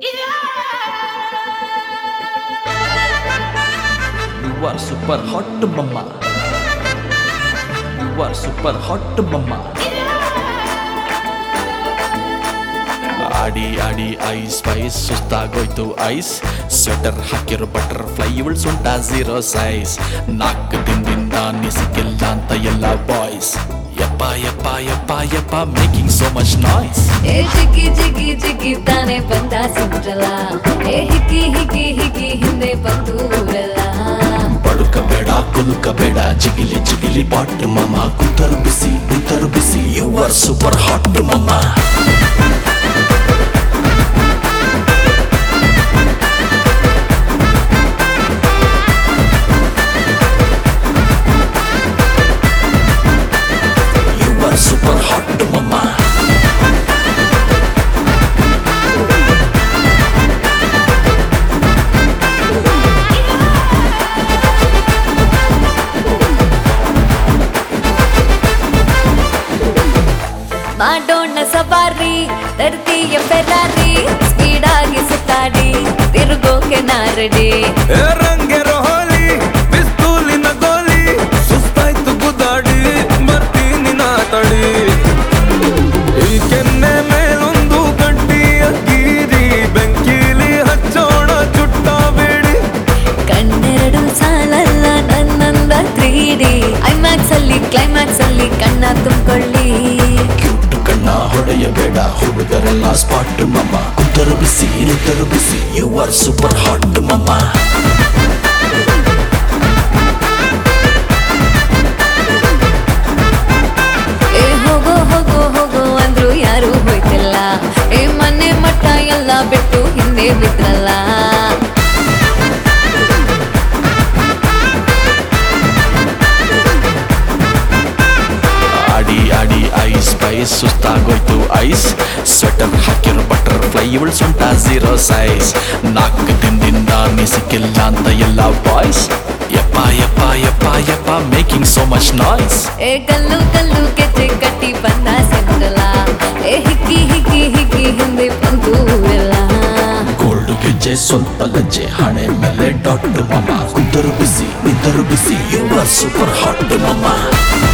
You are super hot mama. You are super hot mama. ಆಡಿ ಆಡಿ ice spice ಸುಸ್ತಾಗೋಯ್ತು ice sweater ಹಾಕಿರೋ butterfly ಇವಳು ಸೊಂಟ ಝೀರೋ ಸೈಜ್ ನಾಲ್ಕು ದಿನದಿಂದ ನಿಸಿಕಿಲ್ಲ ಅಂತ ಎಲ್ಲ ಬಾಯ್ಸ್ ಯಪ್ಪ ಯಪ್ಪ ಯಪ್ಪ ಯಪ್ಪ ಮೇಕಿಂಗ್ ಸೋ ಮಚ್ ನಾಯ್ಸ್ ಏ ಜಿಗಿ ಜಿಗಿ ಜಿಗಿ ತಾನೆ ಬಂದ ಸಿಂಡ್ರಲ್ಲ ಏ ಹಿಕ್ಕಿ ಹಿಕ್ಕಿ ಹಿಕ್ಕಿ ಹಿಂದೆ ಬಂದು ಊರಲ್ಲ ಬಡುಕಬೇಡ ಕುಲುಕಬೇಡ ಜಿಗಿಲಿ ಜಿಗಿಲಿ ಬಾಟ್ ಮಮ್ಮ ಕುಂತರು ಬಿಸಿ ಕುಂತರು ಬಿಸಿ you are super hot mama You are super hot mama ಮಾಡೋಣ ಸವಾರಿ ತರ್ತೀಯ ಫೆರಾರಿ ಸ್ಪೀಡ್ ಆಗಿ ಸುತ್ತಾಡಿ ತಿರುಗೋಕೆ ನಾರಡಿ ಏ ರಂಗೆ ರೋಹಲಿ ಪಿಸ್ತೂಲಿನ ಗೋಲಿ ಸುಸ್ತಾಯ್ತು ಗುದ್ದಾಡಿ ಬರ್ತೀನಿ ನಾ ತಡಿ ಈ ಕೆನ್ನೆ ಮೇಲೊಂದು ಗಟ್ಟಿಯ ಗೀರಿ ಬೆಂಕಿಲಿ ಹಚ್ಚೋಣ ಚುಟ್ಟ ಬೇಡಿ ಕಣ್ಣೆರಡು ಸಾಲಲ್ಲ ನನ್ನಂದ ತ್ರೀಡಿ ಐಮ್ಯಾಕ್ಸ್ ಅಲ್ಲಿ ಕ್ಲೈಮ್ಯಾಕ್ಸ್ ಅಲ್ಲಿ ಕಣ್ಣ ತುಂಬಿಕೊಳ್ಳಿ ಕ್ಯೂಟ್ ಕಣ್ಣ ಹೊಡೆಯಬೇಡ ಹುಡುಗರೆಲ್ಲ ಸ್ಪಾಟ್ ಮಮ್ಮ ಕುಂತರು ಬಿಸಿ ನಿಂತರು ಬಿಸಿ you are super hot mama ಏ ಹೋಗೋ ಹೋಗೋ ಹೋಗೋ ಅಂದ್ರು ಯಾರು ಹೋಯ್ತಿಲ್ಲ ಏ ಮನೆ ಮಠ ಎಲ್ಲ ಬಿಟ್ಟು ಹಿಂದೆ ಬಿದ್ರಲ್ಲ ಆಡಿ ಆಡಿ ಐಸ್ ಸ್ಪೈಸ್ ಸುಸ್ತಾಗೋಯ್ತು ಐಸ್ ಸ್ವೆಟರ್ ಹಾಕಿರೋ ಬಟರ್ ಫ್ಲೈ ಇವಳು ಸೊಂಟ ಝೀರೋ ಸೈಜ್ ನಾಲ್ಕು ದಿನದಿಂದ ನಿಸಿಕಿಲ್ಲ ಅಂತ ಎಲ್ಲ ಬಾಯ್ಸ್ ಯಪ್ಪ ಯಪ್ಪ ಯಪ್ಪ ಯಪ್ಪ ಮೇಕಿಂಗ್ ಸೋ ಮಚ್ ನಾಯ್ಸ್ ಏ ಕಲ್ಲು ಕಲ್ಲು ಗೆಜ್ಜೆ ಕಟ್ಟಿ ಬಂದ ಸಿಂದ್ರಲ್ಲ ಏ ಹಿಕ್ಕಿ ಹಿಕ್ಕಿ ಹಿಕ್ಕಿ ಹಿಂದೆ ಬಂದು ಊರೆಲ್ಲ ಗೋಲ್ಡ್ ಗೆಜ್ಜೆ ಸ್ವಲ್ಪ ಗಜ್ಜೆ ಹಣೆ ಮೇಲೆ ಡಾಟ್ ಮಮ್ಮ ಕುಂತರು ಬಿಸಿ ನಿಂತರು ಬಿಸಿ ಯು ಆರ್ ಸೂಪರ್ ಹಾಟ್ ಮಮ್ಮ